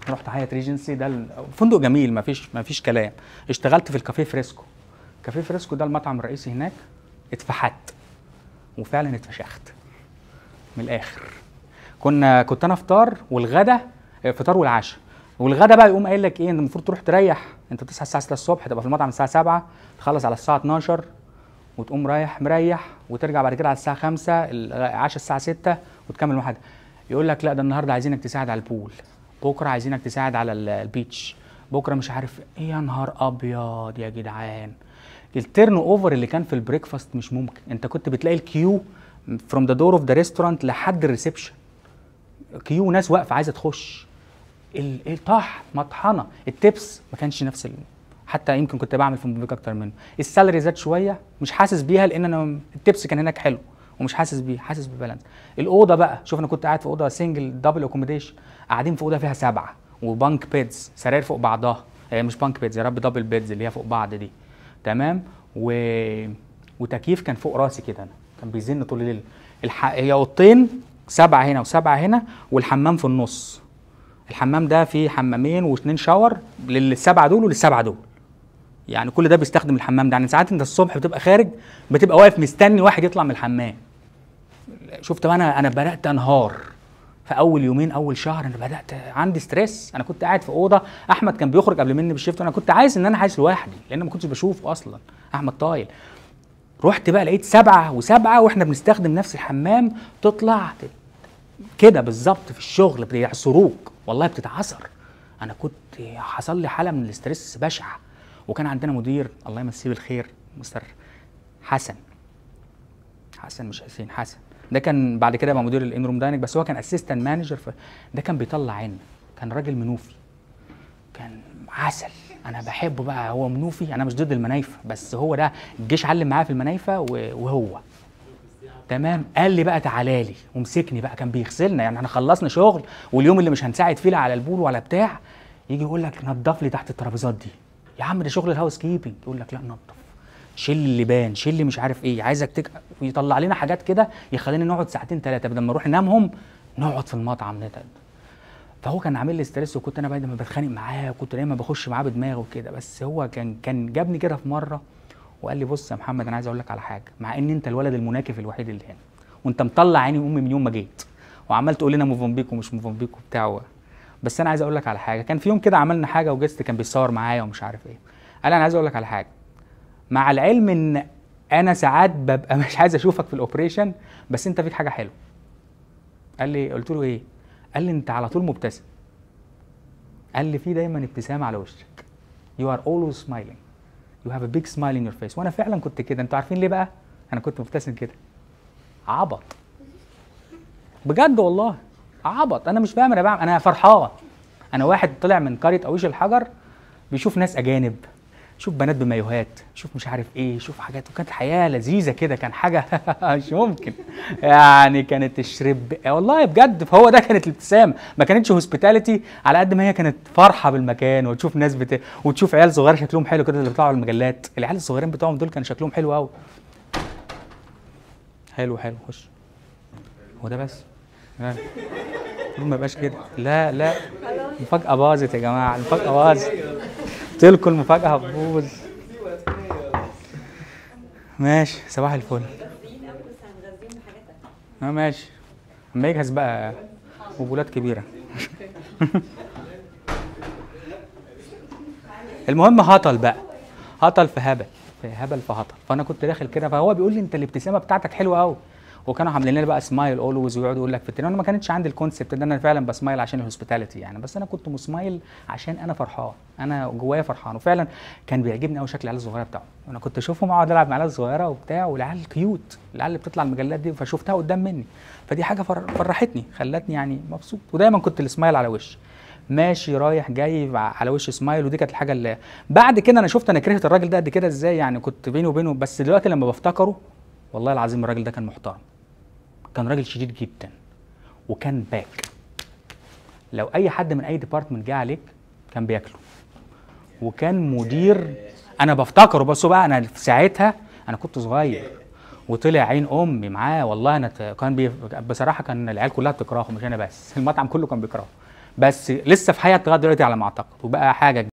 رحت حياه ريجنسي ده ال- فندق جميل ما فيش ما فيش كلام اشتغلت في الكافيه فريسكو كافيه فريسكو ده المطعم الرئيسي هناك اتفحت وفعلا اتفشخت من الاخر كنا كنت انا فطار والغدا آه، فطار والعشاء والغدا بقى يقوم قايل لك ايه انت المفروض تروح تريح انت بتصحى الساعه 6 الصبح تبقى في المطعم الساعه 7 تخلص على الساعه 12 وتقوم رايح مريح وترجع بعد كده على الساعه 5 العشاء الساعه 6 وتكمل واحد يقول لك لا ده النهارده عايزينك تساعد على البول بكره عايزينك تساعد على ال- البيتش بكره مش عارف ايه يا نهار ابيض يا جدعان التيرن اوفر اللي كان في البريكفاست مش ممكن انت كنت بتلاقي الكيو فروم ذا دور اوف ذا ريستورانت لحد الريسبشن كيو ناس واقفه عايزه تخش ال- الطح مطحنه التبس ما كانش نفس ال... حتى يمكن كنت بعمل في موبيك اكتر منه السالري زاد شويه مش حاسس بيها لان انا التبس كان هناك حلو ومش حاسس بيه حاسس ببالانس الاوضه بقى شوف انا كنت قاعد في اوضه سنجل دبل اكوموديشن قاعدين في اوضه فيها سبعه وبانك بيدز سراير فوق بعضها هي مش بانك بيدز يا رب دبل بيدز اللي هي فوق بعض دي تمام و... وتكييف كان فوق راسي كده انا كان بيزن طول الليل الح... هي اوضتين سبعه هنا وسبعه هنا والحمام في النص الحمام ده فيه حمامين واثنين شاور للسبعه دول وللسبعه دول يعني كل ده بيستخدم الحمام ده يعني ساعات انت الصبح بتبقى خارج بتبقى واقف مستني واحد يطلع من الحمام شفت بقى انا انا بدات انهار في اول يومين اول شهر انا بدات عندي ستريس انا كنت قاعد في اوضه احمد كان بيخرج قبل مني بالشيفت وانا كنت عايز ان انا عايش لوحدي لان ما كنتش بشوفه اصلا احمد طايل رحت بقى لقيت سبعه وسبعه واحنا بنستخدم نفس الحمام تطلع ت- كده بالظبط في الشغل بيعصروك والله بتتعصر انا كنت حصل لي حاله من الاسترس بشعه وكان عندنا مدير الله يمسيه بالخير مستر حسن حسن مش حسين حسن ده كان بعد كده بقى مدير الانروم دايننج بس هو كان اسيستنت مانجر ده كان بيطلع عنا كان راجل منوفي كان عسل انا بحبه بقى هو منوفي انا مش ضد المنايفه بس هو ده الجيش علم معاه في المنايفه و- وهو تمام قال لي بقى تعالى لي ومسكني بقى كان بيغسلنا يعني احنا خلصنا شغل واليوم اللي مش هنساعد فيه لا على البول ولا بتاع يجي يقول لك نضف لي تحت الترابيزات دي يا عم ده شغل الهاوس كيبنج يقول لك لا نضف شيل اللبان شيل اللي مش عارف ايه عايزك تك... ويطلع لنا حاجات كده يخلينا نقعد ساعتين ثلاثه بدل ما نروح ننامهم نقعد في المطعم نتقعد فهو كان عامل لي ستريس وكنت انا بقى دايما بتخانق معاه وكنت دايما بخش معاه بدماغه وكده بس هو كان كان جابني كده في مره وقال لي بص يا محمد انا عايز اقول لك على حاجه مع ان انت الولد المناكف الوحيد اللي هنا وانت مطلع عيني امي من يوم ما جيت وعمال تقول لنا موفنبيك ومش موفنبيك وبتاع بس انا عايز اقول لك على حاجه كان في يوم كده عملنا حاجه وجست كان بيتصور معايا ومش عارف ايه قال انا عايز اقول لك على حاجه مع العلم ان انا ساعات ببقى مش عايز اشوفك في الاوبريشن بس انت فيك حاجه حلوه قال لي قلت له ايه قال لي انت على طول مبتسم قال لي في دايما ابتسامه على وشك you are always smiling you have a big smile in your face وانا فعلا كنت كده انتوا عارفين ليه بقى انا كنت مبتسم كده عبط بجد والله عبط انا مش فاهم انا بعمل انا فرحان انا واحد طلع من قريه قويش الحجر بيشوف ناس اجانب شوف بنات بمايوهات شوف مش عارف ايه شوف حاجات وكانت حياه لذيذه كده كان حاجه مش ممكن يعني كانت تشرب والله بجد فهو ده كانت الابتسامه ما كانتش هوسبيتاليتي على قد ما هي كانت فرحه بالمكان وتشوف ناس بت... وتشوف عيال صغيره شكلهم حلو كده اللي بيطلعوا على المجلات العيال الصغيرين بتوعهم دول كان شكلهم حلو قوي حلو حلو خش هو ده بس ها. المفروض ما يبقاش كده لا لا المفاجأة باظت يا جماعة المفاجأة باظت قلت لكم المفاجأة هتبوظ ماشي صباح الفل اه ماشي اما يجهز بقى قبولات كبيرة المهم هطل بقى هطل في هبل في هبل في هطل فانا كنت داخل كده فهو بيقول لي انت الابتسامه بتاعتك حلوه قوي وكانوا عاملين لنا بقى سمايل اولويز ويقعدوا يقول لك في التليفون انا ما كانتش عندي الكونسبت ده انا فعلا بسمايل عشان الهوسبيتاليتي يعني بس انا كنت مسمايل عشان انا فرحان انا جوايا فرحان وفعلا كان بيعجبني قوي شكل العيال الصغيره بتاعهم انا كنت اشوفهم اقعد العب مع العيال الصغيره وبتاع والعيال كيوت العيال اللي بتطلع المجلات دي فشفتها قدام مني فدي حاجه فر- فرحتني خلتني يعني مبسوط ودايما كنت السمايل على وشي ماشي رايح جاي على وش سمايل ودي كانت الحاجه اللي بعد كده انا شفت انا كرهت الراجل ده قد كده ازاي يعني كنت بيني وبينه بس دلوقتي لما بفتكره والله العظيم الراجل ده كان محترم كان راجل شديد جدا وكان باك لو اي حد من اي ديبارتمنت جه عليك كان بياكله وكان مدير انا بفتكره بس هو بقى انا في ساعتها انا كنت صغير وطلع عين امي معاه والله انا ت- كان بي... بصراحه كان العيال كلها بتكرهه مش انا بس المطعم كله كان بيكرهه بس لسه في حياه لغايه دلوقتي على ما اعتقد وبقى حاجه